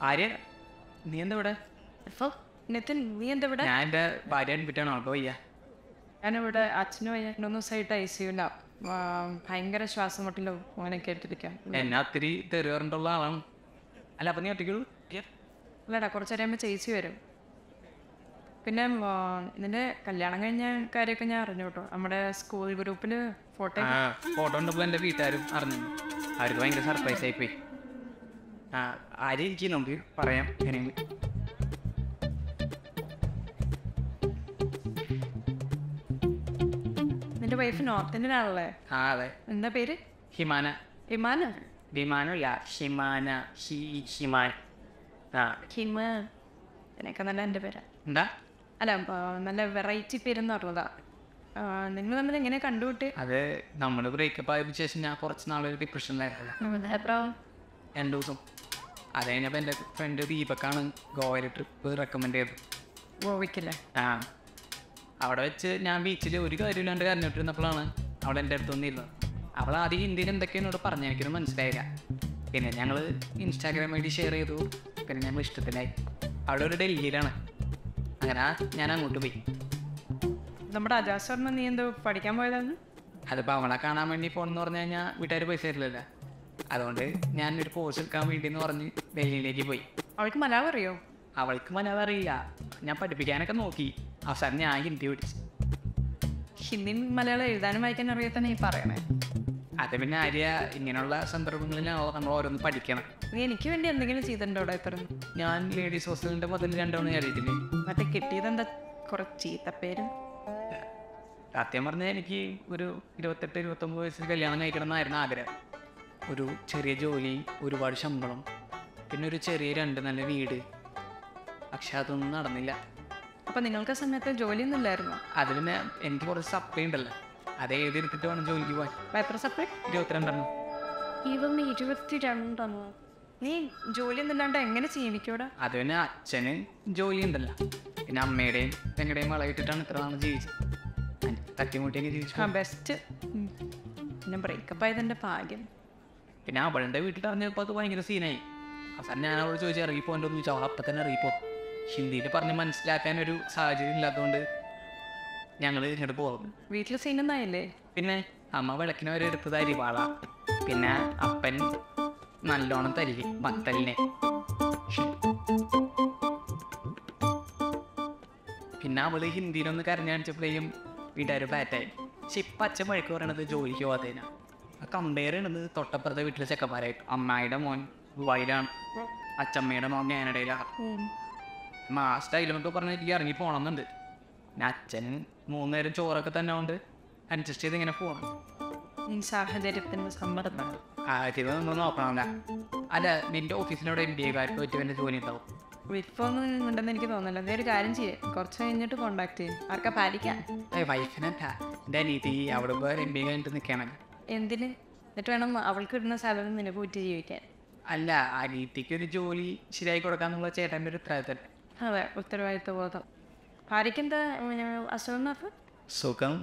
ആര്യ നീ എന്താ ഇവിടെ അപ്പോൾ നിതിൻ നീ എന്താ ഇവിടെ ഞാൻ എൻ്റെ ഭാര്യ അഡ്മിറ്റാണ് അവൾക്ക് വയ്യ ഞാനിവിടെ അച്ഛനും വയ്യ രണ്ടു ദിവസമായിട്ട് ഐ സിയുല ഭയങ്കര ശ്വാസം മുട്ടലും അങ്ങനെയൊക്കെ ആയിട്ടിരിക്കാം എന്നെ ഒത്തിരി തെറി പറഞ്ഞിട്ടുള്ള ആളാണ് അല്ല അപ്പം നീ ഒറ്റയ്ക്കുള്ളൂ അല്ലടാ കുറച്ച് കഴിയുമ്പോൾ ചേച്ചി വരും പിന്നെ ആ, നിന്റെ കല്യാണം കഴിഞ്ഞ കാര്യമൊക്കെ ഞാൻ അറിഞ്ഞു കേട്ടോ നമ്മുടെ സ്കൂൾ ഗ്രൂപ്പിൽ ഫോട്ടോ ആ ഫോട്ടോ ഉണ്ടപ്പോൾ എൻ്റെ വീട്ടുകാരും അറിഞ്ഞു അവർക്ക് ഭയങ്കര സർപ്രൈസ് ആയിപ്പോയി ആ ആര്യ ഇരിക്കും നമുക്ക് പറയാം എങ്ങനെയെങ്കിലും നിന്റെ വൈഫ് നോർത്ത് ഇന്ത്യൻ ആണല്ലേ ആ അതെ എന്താ പേര് ഹിമാന ഇമാന വിമാനമില്ല ഹിമാന ഹി ഹിമാൻ ആ ഹിമ ഇതിനൊക്കെ നല്ല എൻ്റെ പേരാ എന്താ അല്ല ആ, നല്ല വെറൈറ്റി പേരെന്ന് പറഞ്ഞതാ നിങ്ങൾ തമ്മിൽ എങ്ങനെ കണ്ടുപിട്ടി അത് നമ്മൾ ബ്രേക്കപ്പ് ആയതിനു ശേഷം ഞാൻ കുറച്ച് നാളൊരു ഡിപ്രഷനിലായിരുന്നില്ല രണ്ട് ദിവസം അത് കഴിഞ്ഞപ്പോൾ എൻ്റെ ഫ്രണ്ട് ദീപക്കാണ് ഗോവയിൽ ട്രിപ്പ് റെക്കമെൻഡ് ചെയ്തത് ഗോവയ്ക്കല്ലേ ആ അവിടെ വെച്ച് ഞാൻ ബീച്ചിൽ ഒരു കാര്യമില്ലാണ്ട് കരഞ്ഞിട്ടിരുന്നപ്പോഴാണ് അവൾ എൻ്റെ അടുത്ത് വന്നിരുന്നത് അവൾ ആദ്യം ഹിന്ദിയിൽ എന്തൊക്കെയോ എന്നോട് പറഞ്ഞു എനിക്കൊന്നും മനസ്സിലായില്ല പിന്നെ ഞങ്ങൾ ഇൻസ്റ്റാഗ്രാം വഴി ഷെയർ ചെയ്തു പിന്നെ ഞങ്ങൾ ഇഷ്ടത്തിലായി അവിടെ ഒരു ഡൽഹിയിലാണ് അങ്ങനെ ഞാൻ അങ്ങോട്ട് പോയി നമ്മുടെ അജാസ് പറഞ്ഞ നീ എന്തോ പഠിക്കാൻ പോയതാണ് അതിപ്പോൾ അവളെ കാണാൻ വേണ്ടി പോകണമെന്ന് പറഞ്ഞു കഴിഞ്ഞാൽ വീട്ടുകാർ പൈസ തരില്ലല്ലോ അതുകൊണ്ട് ഞാൻ ഒരു കോഴ്സ് എടുക്കാൻ വേണ്ടി എന്ന് പറഞ്ഞ് ഡൽഹിയിലേക്ക് പോയി അവൾക്ക് മലയാളം അറിയോ അവൾക്ക് മലയാളം അറിയില്ല ഞാൻ പഠിപ്പിക്കാനൊക്കെ നോക്കി അവസാനം ഞാൻ ഹിന്ദി പഠിച്ചു ഹിന്ദി മലയാളം എഴുതാനും വായിക്കാനും അറിയാത്ത നീ പറയണേ അത് പിന്നെ ആര്യ ഇങ്ങനെയുള്ള സന്ദർഭങ്ങളിലാണ് നമ്മൾ ഓരോന്ന് പഠിക്കണം നീ എനിക്ക് വേണ്ടി എന്തെങ്കിലും ചെയ്തിട്ടുണ്ടോ ഇവിടെ ഇപ്പം ഞാൻ ലേഡീസ് ഹോസ്റ്റലിൻ്റെ മുതൽ രണ്ടോണം കയറിയിട്ടില്ലേ മറ്റേ കിട്ടിയത് എന്താ കുറച്ച് ചീത്തപ്പേരും സത്യം പറഞ്ഞാൽ എനിക്ക് ഒരു ഇരുപത്തെട്ട് ഇരുപത്തൊമ്പത് വയസ്സിൽ കല്യാണം കഴിക്കണം എന്നായിരുന്നു ആഗ്രഹം ഒരു ചെറിയ ജോലി ഒരുപാട് ശമ്പളം പിന്നെ ഒരു ചെറിയ രണ്ട് നല്ല വീട് പക്ഷെ അതൊന്നും നടന്നില്ല അപ്പം നിങ്ങൾക്ക് ആ സമയത്ത് ജോലിയൊന്നും ഇല്ലായിരുന്നോ അത് പിന്നെ എനിക്ക് കുറച്ച് സപ്ലൈ ഉണ്ടല്ലോ അത് എഴുതിയെടുത്തിട്ട് വേണം ജോലിക്ക് പോകാൻ അപ്പം എത്ര സപ്ലൈ ഇരുപത്തിരണ്ടെണ്ണം ഇവന്ന് ഇരുപത്തി രണ്ടെണ്ണോ നീ ജോലിയൊന്നും ഇല്ലാണ്ട് എങ്ങനെ ജീവിക്കൂടാ അത് പിന്നെ അച്ഛന് ജോലി ഉണ്ടല്ലോ പിന്നെ അമ്മയുടെയും പെങ്ങളുടെയും വളയിട്ടിട്ടാണ് ഇത്ര നാൾ ജീവിച്ചത് തട്ടിമുട്ടിയൊക്കെ ജീവിച്ചു ആ ബെസ്റ്റ് പിന്നെ ബ്രേക്കപ്പ് ആയത് എൻ്റെ ഭാഗ്യം പിന്നെ അവളുടെ വീട്ടിൽ അറിഞ്ഞപ്പോൾ അത് ഭയങ്കര സീനായി അവസാനം ഞാൻ അവളോട് ചോദിച്ചു ഇറങ്ങിപ്പോൻ്റെ ഒന്ന് ചോദിച്ചു അവൾ അപ്പം തന്നെ ഇറങ്ങിപ്പോ ഹിന്ദിയിൽ പറഞ്ഞ് മനസ്സിലാക്കാൻ ഒരു സാഹചര്യം ഇല്ലാത്തതുകൊണ്ട് ഞങ്ങൾ ഇങ്ങോട്ട് പോകും വീട്ടിൽ സീനൊന്നായില്ലേ പിന്നെ അമ്മ വിളക്കിന് വരെ എടുത്തത് അരിവാള പിന്നെ അപ്പൻ നല്ലോണം തല്ലി മത്തലിനെ പിന്നെ അവള് ഹിന്ദിയിലൊന്ന് കരഞ്ഞു കാണിച്ചപ്പോഴേക്കും വീട്ടുകാർ ഫ്ലാറ്റായി പക്ഷെ ഇപ്പം അച്ഛൻ വഴക്ക് പറയണത് ജോലിക്ക് പോകാത്തതിനാ കമ്പയർ ചെയ്യണത് തൊട്ടപ്പുറത്തെ വീട്ടിലെ ചെക്കന്മാരായിട്ട് അമ്മായിയുടെ മോൻ ദുബായിലാണ് അച്ചമ്മയുടെ മോൻ കാനഡയിലാണ് അമ്മ ആ സ്റ്റൈലൊക്കെ പറഞ്ഞ് എനിക്ക് ഇറങ്ങി പോകണമെന്നുണ്ട് പിന്നെ അച്ഛൻ മൂന്ന് നേരം ചോറൊക്കെ തന്നെ കൊണ്ട് അഡ്ജസ്റ്റ് ചെയ്ത് ഇങ്ങനെ പോകണം ഈ സാഹചര്യത്തിന് സമ്മർദ്ദം ആദ്യം ഒന്ന് നോക്കണമല്ല അല്ല നിന്റെ ഓഫീസിനോട് എം ബി എക്കാർക്ക് പറ്റി വല്ല ജോലി ഉണ്ടാവും ഇപ്പോൾ ഒന്നും ഉണ്ടെന്ന് എനിക്ക് തോന്നുന്നില്ല നീ ഒരു കാര്യം ചെയ്യേ കുറച്ച് കഴിഞ്ഞിട്ട് കോണ്ടാക്ട് ചെയ്യും ആർക്കാ പാലിക്കാൻ ഏയ് വൈഫിനല്ല എൻ്റെ അനീതി അവിടെ പോയി എം ബി എ കഴിഞ്ഞിട്ട് നിൽക്കണം എന്തിന് എന്നിട്ട് വേണം അവൾക്ക് ഇടുന്ന സാലറി നിനക്ക് പോയിട്ട് ജീവിക്കാൻ അല്ല അനീതിക്ക് ഒരു ജോലി ശരിയായി കൊടുക്കാന്നുള്ള ചേട്ടൻ്റെ ഒരു ഉത്തരവാദിത്തം അതെ ഉത്തരവാദിത്വ ബോധം ഭാര്യയ്ക്ക് എന്താ അസുഖം എന്നൊക്കെ സുഖം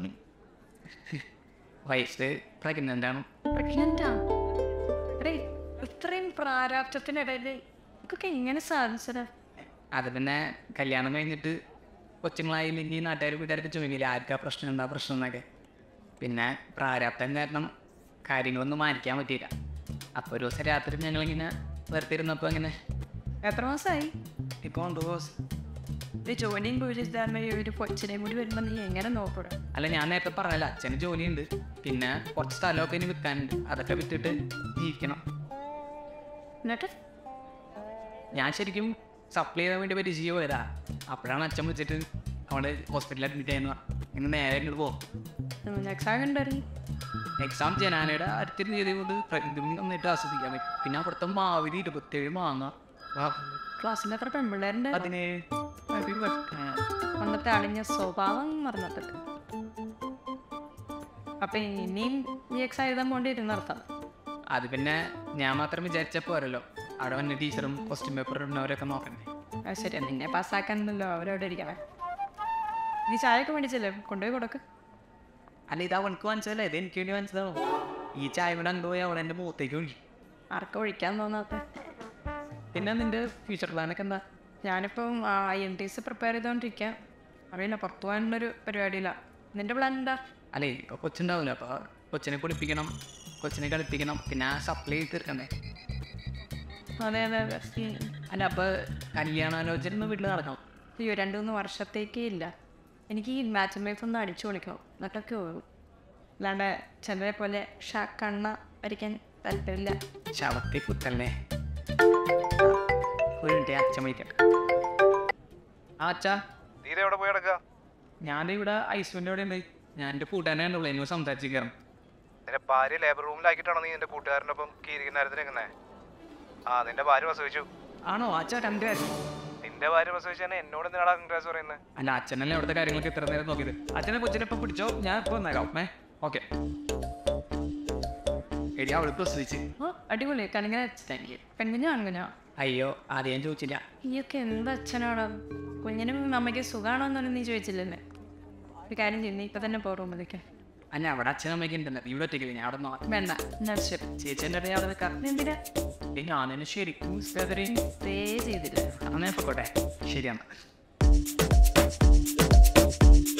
വയസ്സ് പ്രഗ്നൻ്റ് ആണ് പ്രഗ്നൻ്റാ എടേ ഇത്രയും പ്രാരാബ്ധത്തിനിടയിൽ ഇതൊക്കെ എങ്ങനെ സാധിച്ചത് അത് പിന്നെ കല്യാണം കഴിഞ്ഞിട്ട് കൊച്ചുങ്ങളായില്ലെങ്കിൽ നാട്ടുകാർ വീട്ടുകാർക്ക് ചോദിക്കില്ല ആർക്കാ പ്രശ്നം എന്താ പ്രശ്നം എന്നൊക്കെ പിന്നെ പ്രാരാബ്ദം കാരണം കാര്യങ്ങളൊന്നും മാനിക്കാൻ പറ്റിയില്ല അപ്പോൾ ഒരു ദിവസം രാത്രി ഞങ്ങളിങ്ങനെ വെറുതെ ഇരുന്നപ്പോൾ അങ്ങനെ എത്ര മാസമായി ഇപ്പോൾ ഉണ്ട് ബോസ് ഒരു ജോലിയും കൂലി ഇല്ലാതെ ഒരു കൊച്ചിനെയും കൂടി വരുമ്പോൾ നീ എങ്ങനെ നോക്കൂടാ അല്ല ഞാൻ നേരത്തെ പറഞ്ഞല്ല അച്ഛന് ജോലിയുണ്ട് പിന്നെ കുറച്ച് സ്ഥലമൊക്കെ ഇനി വിൽക്കാനുണ്ട് അതൊക്കെ വിറ്റിട്ട് ജീവിക്കണം എന്നിട്ട് ഞാൻ ശരിക്കും സപ്ലൈ ചെയ്യാൻ വേണ്ടി പരിചയം പോയതാ അപ്പോഴാണ് അച്ഛൻ വിളിച്ചിട്ട് അവിടെ ഹോസ്പിറ്റലിൽ അഡ്മിറ്റ് ആയെന്ന് പറഞ്ഞു ഇന്ന് നേരെ ഇങ്ങോട്ട് പോകും എക്സാം ഉണ്ടായിരുന്നു എക്സാം ജനാനയുടെ അടുത്ത തീയതി കൊണ്ട് പ്രകൃതി നന്നായിട്ട് ആസ്വദിക്കാൻ പറ്റും പിന്നെ അവിടുത്തെ മാവിന് ഇരുപത്തേഴ് മാങ്ങ വാ, ക്ലാസ്സിൽ എത്ര പെൺപിള്ളേരുണ്ട് പതിനേഴ് ആ, പണ്ടത്തെ അളിഞ്ഞ സ്വഭാവം മറന്നിട്ടില്ല അപ്പൊ ഇനിയും ഈ എക്സാം എഴുതാൻ പോണ്ടി ഇരുന്നർത്ഥം അത് പിന്നെ ഞാൻ മാത്രം വിചാരിച്ചാൽ പോരല്ലോ അവിടെ വന്ന് ടീച്ചറും ക്വസ്റ്റ്യൻ പേപ്പർ ഇടുന്നവരൊക്കെ നോക്കണ്ടേ അത് ശരി നിന്നെ പാസ്സാക്കാനല്ലോ അവരവിടെ ഇരിക്കണേ നീ ചായയൊക്കെ മേടിച്ചല്ലേ കൊണ്ടുപോയി കൊടുക്ക് അല്ല ഇത് അവൾക്ക് മനസ്സിലല്ലേ ഇത് എനിക്ക് വേണ്ടി മനസ്സിലാവും ഈ ചായ കൂടെ കൊണ്ടുപോയി അവളെ എൻ്റെ മുഖത്തേക്ക് ഒഴിക്കും ആർക്കും ഒഴിക്കാൻ തോന്നാത്ത പിന്നെ നിന്റെ ഫ്യൂച്ചർ പ്ലാനൊക്കെ എന്താ ഞാനിപ്പം I N T S prepare ചെയ്തുകൊണ്ടിരിക്കാം അറിയില്ല പുറത്തു പോകാനുള്ളൊരു പരിപാടിയില്ല നിന്റെ പ്ലാൻ എന്താ അല്ലേ ഇപ്പോൾ കൊച്ചുണ്ടാവില്ല അപ്പോൾ കൊച്ചിനെ കുളിപ്പിക്കണം കൊച്ചിനെ കളിപ്പിക്കണം പിന്നെ സപ്ലൈ ചെയ്ത് തീർക്കണ്ടേ അതെ അതെ അതെ ഉം. അല്ല അപ്പോൾ കല്യാണാലോചന ഒന്ന് വീട്ടിൽ നടക്കണം അയ്യോ രണ്ട് മൂന്ന് വർഷത്തേക്കേ ഇല്ല എനിക്ക് ഈ മാച്ച് മേക്സ് ഒന്ന് അടിച്ചു പൊളിക്കണം എന്നിട്ടൊക്കെ പോകും അല്ലാണ്ട് ചിലരെ പോലെ ഷാ കണ്ണ വരയ്ക്കാൻ താല്പര്യമില്ല ശവത്തെ കുത്തല്ലേ ഒരു മിനിറ്റ് അച്ഛൻ വിളിക്കട്ടെ ആ അച്ഛാ നീ എവിടെ പോയി കിടക്കുക ഞാനിവിടെ ഐശ്വര്യൻ്റെ അവിടെ ഉണ്ട് ഞാൻ എൻ്റെ കൂട്ടുകാരനെ ഉള്ളൂ എന്നോട് സംസാരിച്ച് കയറും നിന്റെ ഭാര്യ ലേബർ റൂമിലാക്കിയിട്ടാണോ നീ നിന്റെ കൂട്ടുകാരൻ്റെ ഒപ്പം കീരിക്കുന്നതിനെ ആ നിന്റെ ഭാര്യ പ്രസവിച്ചു ആണോ അച്ഛാ രണ്ട് കാര്യം നിന്റെ ഭാര്യ പ്രസവിച്ചു തന്നെ എന്നോട് എന്തിനാടാ കൺഗ്രാസ് പറയുന്നത് അല്ല അച്ഛനല്ലേ അവിടുത്തെ കാര്യങ്ങളൊക്കെ ഇത്ര നേരം നോക്കിയത് അച്ഛനെ കൊച്ചിനെ ഇപ്പം പിടിച്ചോ ഞാൻ ഇപ്പോൾ വന്നേക്കാം ഏ ഓക്കെ എടി അവൾ പ്രസവിച്ച് ഓ അടിപൊളി കണിങ്ങനെ പെൺകുഞ്ഞോ ആൺകുഞ്ഞോ അയ്യോ ആദ്യം ഞാൻ ചോദിച്ചില്ല നീയൊക്കെ എന്ത് അച്ഛനാടാ കുഞ്ഞിനും അമ്മയ്ക്ക് സുഖമാണോ എന്നൊന്നും നീ ചോദിച്ചില്ലല്ലേ ഒരു കാര്യം ചെയ്യുന്നു ഇപ്പം തന്നെ പോ റൂമിലേക്ക് അല്ല അവിടെ അച്ഛനും അമ്മയ്ക്ക് ഉണ്ടല്ലോ ഇവിടെ ഒറ്റയ്ക്കില്ല ഞാൻ അവിടെ നിന്ന് വേണ്ട എന്നാൽ ശരി ചേച്ചി എൻ്റെ ഇടയിൽ അവിടെ നിൽക്കാം എന്തിനാ ഏയ് ഞാനെന്നെ ശരിക്കും സ്പെതറി സ്റ്റേ ചെയ്തില്ല അന്നേ പൊക്കോട്ടെ ശരിയാണ്